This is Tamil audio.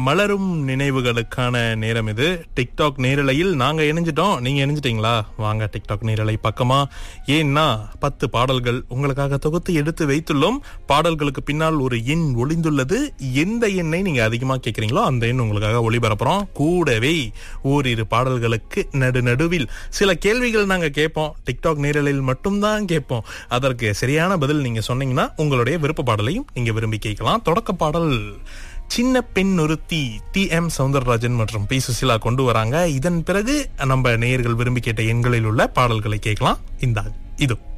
மலரும் நினைவுகளுக்கான நேரம் இது டிக்டாக் நேரலையில் நாங்க இணைஞ்சிட்டோம் நீங்க இணைஞ்சிட்டீங்களா வாங்க டிக்டாக் நேரலை பக்கமா ஏன்னா பத்து பாடல்கள் உங்களுக்காக தொகுத்து எடுத்து வைத்துள்ளோம் பாடல்களுக்கு பின்னால் ஒரு எண் ஒளிந்துள்ளது எந்த எண்ணை நீங்க அதிகமா கேட்கறீங்களோ அந்த எண் உங்களுக்காக ஒளிபரப்புறோம் கூடவே ஓரிரு பாடல்களுக்கு நடு நடுவில் சில கேள்விகள் நாங்க கேட்போம் டிக்டாக் நேரலில் மட்டும்தான் கேட்போம் அதற்கு சரியான பதில் நீங்க சொன்னீங்கன்னா உங்களுடைய விருப்ப பாடலையும் நீங்க விரும்பி கேட்கலாம் தொடக்க பாடல் சின்ன பெண் ஒருத்தி டி எம் சவுந்தரராஜன் மற்றும் பி சுசிலா கொண்டு வராங்க இதன் பிறகு நம்ம நேயர்கள் விரும்பி கேட்ட எண்களில் உள்ள பாடல்களை கேட்கலாம் இந்த இது